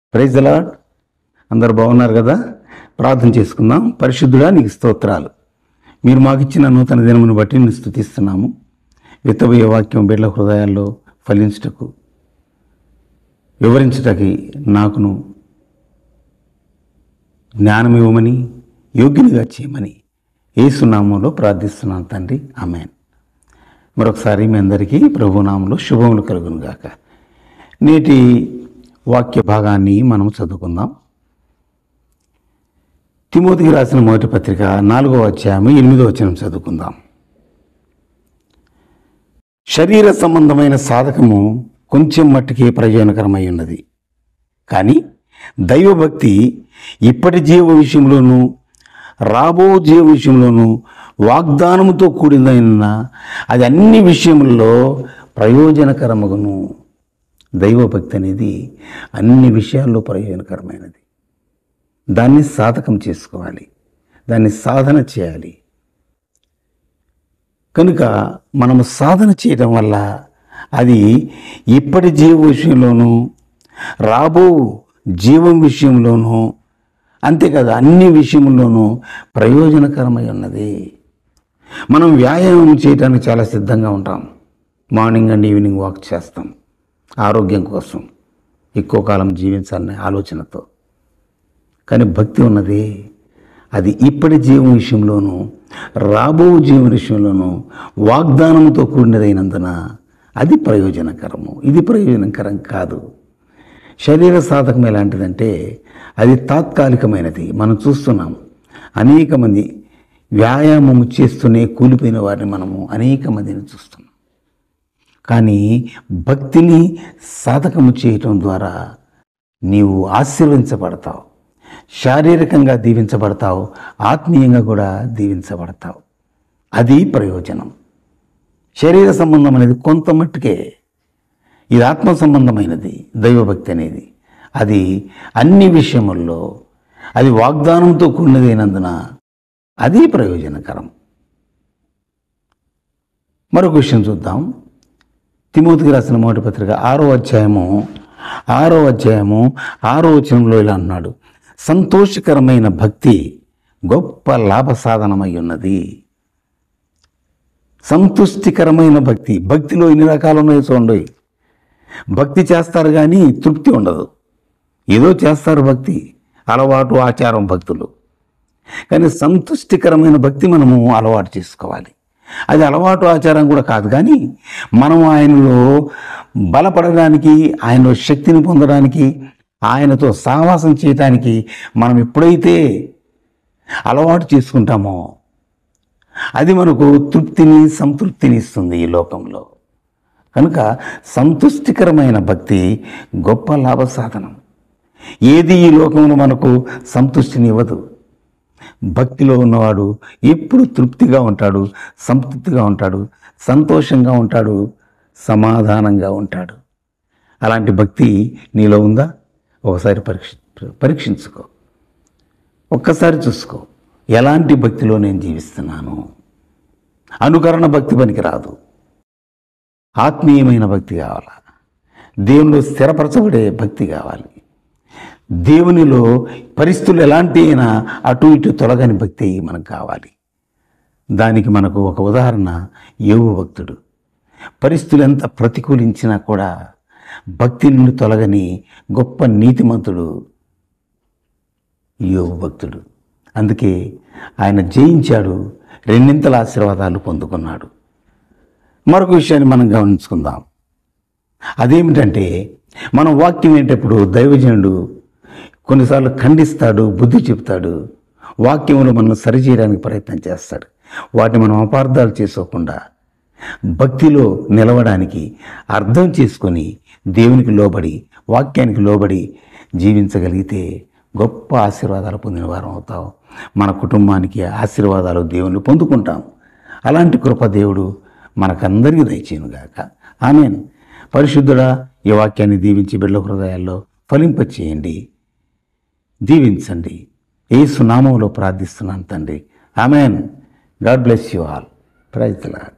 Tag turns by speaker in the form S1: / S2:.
S1: praise lord అందరు బాగున్నారు కదా ప్రార్థన చేసుకుందాం పరిశుద్ధుడా నీకు స్తోత్రాలు మీరు మాకు ఇచ్చిన నూతన దినమును బట్టి నేను స్థుతిస్తున్నాము విత్తబోయే వాక్యం బిడ్డల హృదయాల్లో ఫలించుటకు వివరించుటకి నాకును జ్ఞానం ఇవ్వమని యోగ్యునిగా చేయమని ఏసునామంలో ప్రార్థిస్తున్నాను తండ్రి ఆమెన్ మరొకసారి మీ అందరికీ ప్రభునామంలో శుభములు కలుగును గాక నేటి వాక్య భాగాన్ని మనం చదువుకుందాం తిమోతికి రాసిన మొదటి పత్రిక నాలుగో అధ్యాయం ఎనిమిదో వచనం చదువుకుందాం శరీర సంబంధమైన సాధకము కొంచెం మట్టుకే ప్రయోజనకరమై ఉన్నది కానీ దైవభక్తి ఇప్పటి జీవ విషయంలోనూ రాబో జీవ విషయంలోనూ వాగ్దానముతో కూడిన అది అన్ని విషయముల్లో ప్రయోజనకరమగును దైవభక్తి అనేది అన్ని విషయాల్లో ప్రయోజనకరమైనది దాన్ని సాధకం చేసుకోవాలి దాన్ని సాధన చేయాలి కనుక మనము సాధన చేయడం వల్ల అది ఇప్పటి జీవ విషయంలోనూ రాబో జీవం విషయంలోనూ అంతేకాదు అన్ని విషయంలోనూ ప్రయోజనకరమై ఉన్నది మనం వ్యాయామం చేయడానికి చాలా సిద్ధంగా ఉంటాం మార్నింగ్ అండ్ ఈవినింగ్ వాక్ చేస్తాం ఆరోగ్యం కోసం ఎక్కువ కాలం జీవించాలనే ఆలోచనతో కానీ భక్తి ఉన్నది అది ఇప్పటి జీవం విషయంలోనూ రాబో జీవం విషయంలోనూ వాగ్దానంతో కూడినదైనందున అది ప్రయోజనకరము ఇది ప్రయోజనకరం కాదు శరీర సాధకం ఎలాంటిదంటే అది తాత్కాలికమైనది మనం చూస్తున్నాం అనేక మంది వ్యాయామం చేస్తూనే కూలిపోయిన వారిని మనము అనేక మందిని చూస్తున్నాం కానీ భక్తిని సాధకము చేయటం ద్వారా నీవు ఆశీర్వదించబడతావు శారీరకంగా దీవించబడతావు ఆత్మీయంగా కూడా దీవించబడతావు అది ప్రయోజనం శరీర సంబంధం అనేది కొంత మట్టుకే ఇది ఆత్మ సంబంధమైనది దైవభక్తి అనేది అది అన్ని విషయముల్లో అది వాగ్దానంతో కూడినదైనందున అది ప్రయోజనకరం మరొక విషయం చూద్దాం తిమోతికి రాసిన మొదటి పత్రిక ఆరో అధ్యాయము ఆరో అధ్యాయము ఆరో వచనంలో ఇలా అన్నాడు సంతోషకరమైన భక్తి గొప్ప లాభ సాధనమై ఉన్నది సంతుష్టికరమైన భక్తి భక్తిలో ఎన్ని రకాలు ఉన్నాయో చూడండి భక్తి చేస్తారు కానీ తృప్తి ఉండదు ఏదో చేస్తారు భక్తి అలవాటు ఆచారం భక్తులు కానీ సంతుష్టికరమైన భక్తి మనము అలవాటు చేసుకోవాలి అది అలవాటు ఆచారం కూడా కాదు కానీ మనం ఆయనలో బలపడడానికి ఆయనలో శక్తిని పొందడానికి ఆయనతో సావాసం చేయటానికి మనం ఎప్పుడైతే అలవాటు చేసుకుంటామో అది మనకు తృప్తిని సంతృప్తిని ఇస్తుంది ఈ లోకంలో కనుక సంతుష్టికరమైన భక్తి గొప్ప లాభ సాధనం ఏది ఈ లోకంలో మనకు సంతృష్టిని ఇవ్వదు భక్తిలో ఉన్నవాడు ఎప్పుడు తృప్తిగా ఉంటాడు సంతృప్తిగా ఉంటాడు సంతోషంగా ఉంటాడు సమాధానంగా ఉంటాడు అలాంటి భక్తి నీలో ఉందా ఒకసారి పరీక్ష పరీక్షించుకో ఒక్కసారి చూసుకో ఎలాంటి భక్తిలో నేను జీవిస్తున్నాను అనుకరణ భక్తి పనికి రాదు ఆత్మీయమైన భక్తి కావాలా దేవునిలో స్థిరపరచబడే భక్తి కావాలి దేవునిలో పరిస్థితులు ఎలాంటి అయినా అటు ఇటు తొలగని భక్తి మనకు కావాలి దానికి మనకు ఒక ఉదాహరణ యోగు భక్తుడు పరిస్థితులు ఎంత ప్రతికూలించినా కూడా భక్తి నుండి తొలగని గొప్ప నీతిమంతుడు యోగు భక్తుడు అందుకే ఆయన జయించాడు రెండింతల ఆశీర్వాదాలు పొందుకున్నాడు మరొక విషయాన్ని మనం గమనించుకుందాం అదేమిటంటే మనం వాక్యం వినేటప్పుడు దైవజనుడు కొన్నిసార్లు ఖండిస్తాడు బుద్ధి చెప్తాడు వాక్యంలో మనం సరిచేయడానికి ప్రయత్నం చేస్తాడు వాటిని మనం అపార్థాలు చేసుకోకుండా భక్తిలో నిలవడానికి అర్థం చేసుకొని దేవునికి లోబడి వాక్యానికి లోబడి జీవించగలిగితే గొప్ప ఆశీర్వాదాలు పొందిన వారం అవుతాం మన కుటుంబానికి ఆశీర్వాదాలు దేవుని పొందుకుంటాం అలాంటి కృప దేవుడు మనకందరికీ దయచేయునుగాక ఆమెన్ పరిశుద్ధుడా ఈ వాక్యాన్ని దీవించి బిడ్డ హృదయాల్లో ఫలింపచేయండి దీవించండి ఏ సునామంలో ప్రార్థిస్తున్నాను తండ్రి amen God bless you all praise lord